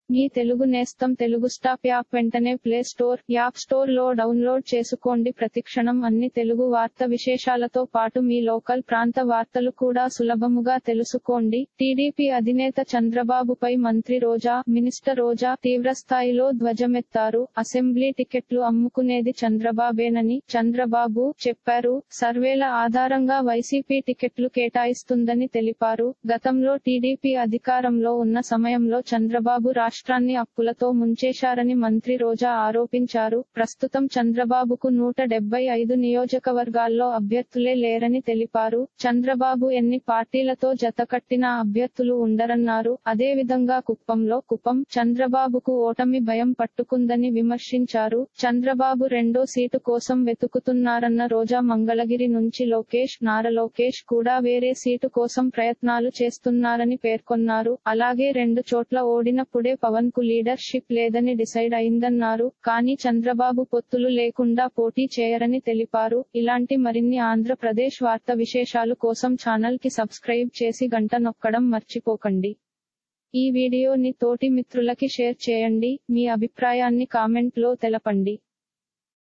మీ తెలుగు నేస్తం Telugu stop app వెంటనే play store app store లో డౌన్లోడ్ చేసుకోండి ప్రతిక్షణం అన్ని తెలుగు వార్త విశేషాలతో పాటు మీ లోకల్ ప్రాంత వార్తలు కూడా సులభముగా తెలుసుకోండి టీడీపీ అధినేత చంద్రబాబుపై మంత్రి రోజా మినిస్టర్ రోజా తీవ్రస్థాయిలో ధ్వజమెత్తారు అసెంబ్లీ టికెట్లు అమ్ముకునేది చంద్రబాబేనని చంద్రబాబు చెప్పారు సర్వేల ఆధారంగా వైసీపీ టికెట్లు కేటాయిస్తుందని తెలిపారు గతంలో టీడీపీ అధికారంలో ఉన్న సమయంలో చంద్రబాబు రాష్ట్రాన్ని అప్పులతో ముంచేశారని మంత్రి రోజా ఆరోపించారు ప్రస్తుతం చంద్రబాబుకు నూట డెబ్బై ఐదు నియోజకవర్గాల్లో అభ్యర్థులే లేరని తెలిపారు చంద్రబాబు ఎన్ని పార్టీలతో జతకట్టినా అభ్యర్థులు ఉండరన్నారు అదేవిధంగా కుప్పంలో కుప్పం చంద్రబాబుకు ఓటమి భయం పట్టుకుందని విమర్శించారు చంద్రబాబు రెండో సీటు కోసం వెతుకుతున్నారన్న రోజా మంగళగిరి నుంచి లోకేష్ నార లోకేష్ కూడా వేరే సీటు కోసం ప్రయత్నాలు చేస్తున్నారని పేర్కొన్నారు అలాగే రెండు చోట్ల ఓడినప్పుడే పవన్ కు లీడర్షిప్ లేదని డిసైడ్ అయిందన్నారు కానీ చంద్రబాబు పొత్తులు లేకుండా పోటీ చేయరని తెలిపారు ఇలాంటి మరిన్ని ఆంధ్రప్రదేశ్ వార్త విశేషాలు కోసం ఛానల్ కి సబ్స్క్రైబ్ చేసి గంట నొక్కడం మర్చిపోకండి ఈ వీడియోని తోటి మిత్రులకి షేర్ చేయండి మీ అభిప్రాయాన్ని కామెంట్ లో తెలపండి